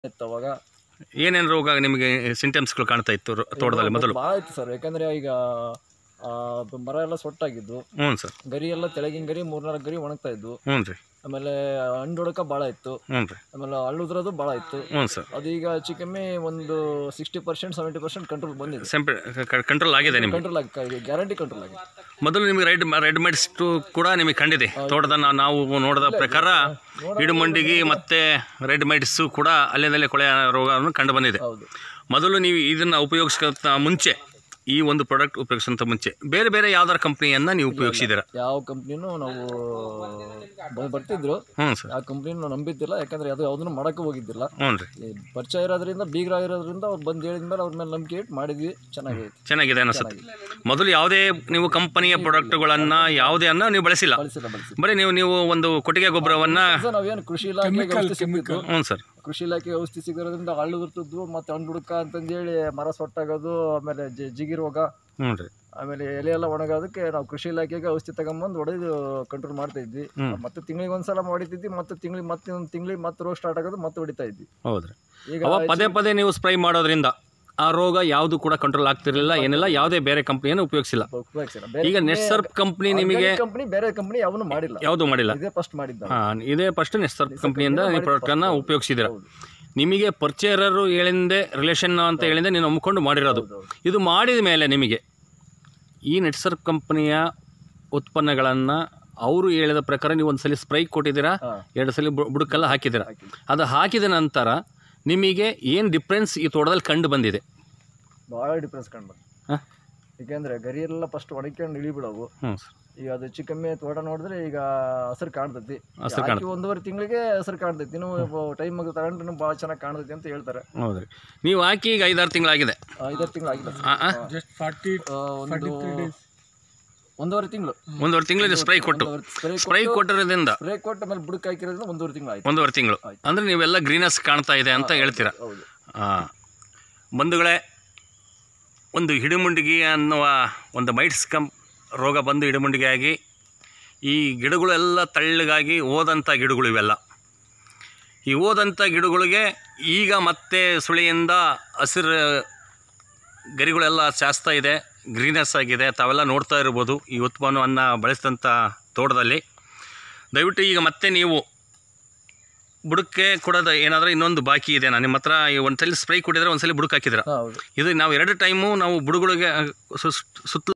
ಇತ್ತು ಅವಾಗ ಏನೇನು ರೋಗ ನಿಮಗೆ ಸಿಂಟಮ್ಸ್ಗಳು ಕಾಣ್ತಾ ಇತ್ತು ರೋ- ತೋಟದಲ್ಲಿ ಮೊದಲು ಭಾಳ ಇತ್ತು ಸರ್ ಯಾಕಂದ್ರೆ ಈಗ ಆ, ಅದು ಮರ ಎಲ್ಲ ಸೊಟ್ಟಾಗಿದ್ದು ಹ್ಞೂ ಸರ್ ಗರಿ ಎಲ್ಲ ತೆಳಗಿನ ಗರಿ ಮೂರ್ನಾಲ್ಕು ಗರಿ ಒಣಗ್ತಾ ಇದ್ವು ಹ್ಞೂ ರೀ ಆಮೇಲೆ ಹಣ್ಣೊಡಕ ಭಾಳ ಇತ್ತು ಹ್ಞೂ ರೀ ಆಮೇಲೆ ಹಳ್ಳುದ್ರದ್ದು ಭಾಳ ಇತ್ತು ಹ್ಞೂ ಸರ್ ಅದು ಈಗ ಹೆಚ್ಚು ಕಮ್ಮಿ ಒಂದು sixty percent seventy percent control ಬಂದಿದೆ ಸೆಂಪೆ ಕಂಟ್ರೋಲ್ ಆಗಿದೆ ನಿಮಗೆ ಕಂಟ್ರೋಲ್ ಆಗಿ ಗ್ಯಾರಂಟಿ ಕಂಟ್ರೋಲ್ ಆಗಿದೆ ಮೊದಲು ನಿಮಗೆ ರೆಡ್ ರೆಡ್ ಮೆಡ್ಸ್ಟು ಕೂಡ ನಿಮಗೆ ಕಂಡಿದೆ ತೋಟದ ನಾ- ನಾವು ನೋಡಿದ ಪ್ರಕಾರ ಇಡುಮಂಡಿಗೆ ಮತ್ತು ರೆಡ್ ಮೆಡ್ಸು ಕೂಡ ಅಲ್ಲೇದಲ್ಲೇ ಕೊಳೆ ರೋಗವನ್ನು ಕಂಡು ಬಂದಿದೆ ಹೌದು ಮೊದಲು ನೀವು ಇದನ್ನು ಉಪಯೋಗಿಸ್ಕೊಂತ ಮುಂಚೆ ಈ ಒಂದು ಪ್ರಾಡಕ್ಟ್ ಉಪಯೋಗಿಸೋಂಥ ಮುಂಚೆ ಬೇರೆ ಬೇರೆ ಯಾವ್ದಾರ ಕಂಪ್ನಿಯನ್ನು ನೀವು ಉಪಯೋಗಿಸಿದ್ದೀರಾ ಯಾವ ಕಂಪ್ನಿನೂ ನಾವು ಬ- ಬರ್ತಿದ್ರು ಹ್ಞೂ ಸರ್ ಯಾವ ಕಂಪ್ನಿನೂ ನಾವು ನಂಬಿದ್ದಿಲ್ಲ ಯಾಕಂದ್ರೆ ಅದು ಯಾವುದನ್ನು ಮಾಡಕ್ಕೆ ಹೋಗಿದ್ದಿಲ್ಲ ಹ್ಞೂ ರೀ ಈ ಪರಿಚಯ ಇರೋದ್ರಿಂದ ಬೀಗ್ರ ಇರೋದ್ರಿಂದ ಅವ್ರು ಬಂದು ಹೇಳಿದ್ಮೇಲೆ ಅವ್ರ ಮೇಲೆ ನಂಬಿಕೆ ಇಟ್ಟು ಮಾಡಿದ್ವಿ ಚೆನ್ನಾಗೈತೆ ಚೆನ್ನಾಗಿದೆ ಅನಿಸುತ್ತೆ ಮೊದಲು ಯಾವುದೇ ನೀವು ಕಂಪನಿಯ ಪ್ರಾಡಕ್ಟ್ಗಳನ್ನು ಯಾವುದೇ ಅನ್ನ ನೀವು ಬಳಸಿಲ್ಲ ಬಳಸಿಲ್ಲ ಬಳಸಿ ಬರೀ ನೀವು ನೀವು ಒಂದು ಕೊಟ್ಟಿಗೆ ಗೊಬ್ಬರವನ್ನು ಸರ್ ನಾವೇನು ಕೃಷಿ ಇಲಾಖೆಗೆ ಔಷಧಿ ಸಿಗ್ತಿತ್ತು ಹ್ಞೂ ಸರ್ ಕೃಷಿ ಇಲಾಖೆ ಔಷಧಿ ಸಿಗೋದ್ರಿಂದ ಹಳ್ಳು ಇರ್ತಿದ್ವು ಮತ್ತೆ ಹಣ್ಣು ಹುಡುಕ ಅಂತಂದೇಳಿ ಮರ ಸೊಟ್ಟಾಗೋದು ಆಮೇಲೆ ಜಿ- ಜಿಗಿ ರೋಗ ಹ್ಞೂ ರೀ ಆಮೇಲೆ ಎಲೆ ಎಲ್ಲ ಒಣಗೋದಕ್ಕೆ ನಾವು ಕೃಷಿ ಇಲಾಖೆಗೆ ಔಷಧಿ ತಗೊಂಬಂದು ಹೊಡೆದು ಕಂಟ್ರೋಲ್ ಮಾಡ್ತಾ ಇದ್ವಿ ಮತ್ತೆ ತಿಂಗಳಿಗೆ ಒಂದ್ಸಲ ಹೊಡಿತಿದ್ವಿ ಮತ್ತೆ ತಿಂಗಳಿಗೆ ಮತ್ತೆ ಒಂದು ತಿಂಗಳಿಗೆ ಮತ್ತೆ ರೋಗ ಸ್ಟಾರ್ಟ್ ಆಗೋದು ಮತ್ತೆ ಹೊಡಿತಾ ಇದ್ವಿ ಹೌದ್ರಿ ಈಗ ಅವ ಪದೇ ಪದೇ ನೀವು ಸ್ಪ್ರೈ ಮಾಡೋದ್ರಿಂದ ಆ ರೋಗ ಯಾವುದು ಕೂಡ ಕಂಟ್ರೋಲ್ ಆಗ್ತಿರಲಿಲ್ಲ ಏನಿಲ್ಲ ಯಾವುದೇ ಬೇರೆ ಕಂಪ್ನಿಯನ್ನು ಉಪಯೋಗಿಸಿಲ್ಲ ಉಪಯೋಗಿಸಿಲ್ಲ ಬೇರೆ ಈಗ ನೆಟ್ಸರ್ಪ್ ಕಂಪ್ನಿ ನಿಮಗೆ ಕಂಪ್ನಿ ಬೇರೆ ಕಂಪ್ನಿ ಯಾವನು ಮಾಡಿಲ್ಲ ಯಾವುದು ಮಾಡಿಲ್ಲ ಇದೇ ಫಸ್ಟ್ ಮಾಡಿದ್ದ ಹಾಂ ಇದೇ ಫಸ್ಟ್ ನೆಟ್ಸರ್ಪ್ ಕಂಪ್ನಿಯಿಂದ ನೀವು ಪ್ರಾಡಕ್ಟನ್ನು ಉಪಯೋಗಿಸಿದ್ದೀರ ಹೌದು ನಿಮಗೆ ಪರ್ಚೇರರು ಹೇಳಿಂದೆ ರಿಲೇಷನ್ ಅಂತ ಹೇಳಿಂದೆ ನೀನು ನಂಬಿಕೊಂಡು ಮಾಡಿರೋದು ಹೌದು. ಇದು ಮಾಡಿದ ಮೇಲೆ ನಿಮಗೆ ಈ ನೆಟ್ಸರ್ಪ್ ಕಂಪ್ನಿಯ ಉತ್ಪನ್ನಗಳನ್ನು ಅವರು ಹೇಳಿದ ಪ್ರಕಾರ ನೀವು ಒಂದು ಸಲ ಸ್ಪ್ರೈ ಕೊಟ್ಟಿದ್ದೀರಾ ಹಾ. ಎರಡು ಸಲ ಬು- ಬುಡಕ್ಕೆಲ್ಲ ಹಾಕಿದ್ದೀರಾ ಹಾಕಿದ್ವಿ. ಅದು ಹಾಕಿದ ನಂತರ ನಿಮಗೆ ಏನು ಡಿಫ್ರೆನ್ಸ್ ಈ ತೋಟದಲ್ಲಿ ಕಂಡು ಬಂದಿದೆ ಭಾಳ ಡಿಫ್ರೆನ್ಸ್ ಕಂಡು ಹಾಂ ಯಾಕೆಂದ್ರೆ ಗರಿ ಎಲ್ಲ ಫಸ್ಟ್ ಒಣಗ್ಕೊಂಡು ಇಳಿಬಿಡವು ಹ್ಞೂ ಸರ್ ಈಗ ಅದು ಹೆಚ್ಚು ಕಮ್ಮಿ ತೋಟ ನೋಡಿದ್ರೆ ಈಗ ಹಸಿರು ಕಾಣ್ತೈತಿ ಹಸ್ರು ಹಾಕಿ ಒಂದೂವರೆ ತಿಂಗಳಿಗೆ ಹಸಿರು ಕಾಣ್ತೈತಿ ಇನ್ನು ಟೈಮ್ ತಗೊಂಡ್ರೆ ಭಾಳ ಚೆನ್ನಾಗಿ ಕಾಣ್ತೈತಿ ಅಂತ ಹೇಳ್ತಾರೆ ಹೌದ್ರಿ ನೀವು ಹಾಕಿ ಈಗ ಐದಾರು ತಿಂಗಳಾಗಿದೆ ಐದಾರು ತಿಂಗಳು ಆಗಿಲ್ಲ ಆ, ಆ? ಜಸ್ಟ್ ಫಾರ್ಟಿ ಒಂದು ಒಂದೂವರೆ ತಿಂಗಳು ಒಂದೂವರೆ ತಿಂಗಳು ಸ್ಪ್ರೈ ಕೊಟ್ಟು ಸ್ಪ್ರೇ ಸ್ಪ್ರೈ ಕೊಟ್ಟಿರೋದ್ರಿಂದ ಸ್ಪ್ರೇ ಕೊಟ್ಟ ಮೇಲೆ ಬುಡಕ್ಕೆ ಹಾಕಿರೋದ್ರಿಂದ ಒಂದೂವರೆ ತಿಂಗಳು ಆಯ್ತು ಒಂದೂವರೆ ತಿಂಗಳು ಅಂದರೆ ನೀವೆಲ್ಲ ಗ್ರೀನಸ್ ಕಾಣ್ತಾ ಇದೆ ಅಂತ ಹೇಳ್ತೀರಾ ಹೌದು ಹಾಂ ಬಂಧುಗಳೇ ಒಂದು ಹಿಡಿಮುಂಡಿಗೆ ಅನ್ನುವ ಒಂದು ಮೈಟ್ಸ್ ಕಂ ರೋಗ ಬಂದು ಹಿಡಿಮುಂಡಿಗೆ ಆಗಿ ಈ ಗಿಡಗಳೆಲ್ಲ ತಳ್ಳಗಾಗಿ ಹೋದಂಥ ಗಿಡಗಳು ಇವೆಲ್ಲ ಈ ಹೋದಂಥ ಗಿಡಗಳಿಗೆ ಈಗ ಮತ್ತೆ ಸುಳಿಯಿಂದ ಹಸಿರು ಗರಿಗಳೆಲ್ಲ ಚಾಸ್ತಾ ಇದೆ ಗ್ರೀನೆಸ್ ಆಗಿದೆ ತಾವೆಲ್ಲ ನೋಡ್ತಾ ಇರ್ಬೋದು ಈ ಉತ್ಪನ್ನವನ್ನು ಬಳಸಿದಂಥ ತೋಟದಲ್ಲಿ ದಯವಿಟ್ಟು ಈಗ ಮತ್ತೆ ನೀವು ಬುಡಕ್ಕೆ ಕೊಡೋದು ಏನಾದರೂ ಇನ್ನೊಂದು ಬಾಕಿ ಇದೆ ನಿಮ್ಮ ಹತ್ರ ಈ ಒಂದ್ಸಲಿ ಸ್ಪ್ರೈ ಕೊಟ್ಟಿದ್ರೆ ಒಂದ್ಸಲಿ ಬುಡಕ್ಕೆ ಹಾಕಿದ್ರೆ ಹಾ, ಹೌದು ಇದು ನಾವು ಎರಡು ಟೈಮು ನಾವು ಬುಡಗಳಿಗೆ ಸುತ್ತಲೂ